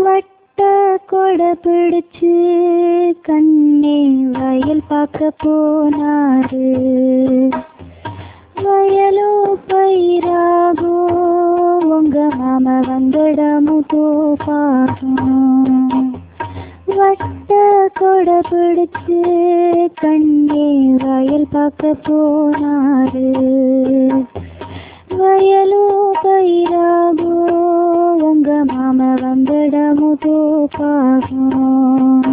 வட்ட கொடை பிடிச்சு கண்ணே வயல் பார்க்க போனாரு வயலோ பயிராகோ உங்க மாம வந்திடமும் தோப்பாகும் வட்ட கொடை பிடிச்சு கண்ணே வயல் பார்க்க போனாரு வயலோ பயிராகோ உங்க மாம வந்திடமும் தோப்பாகும்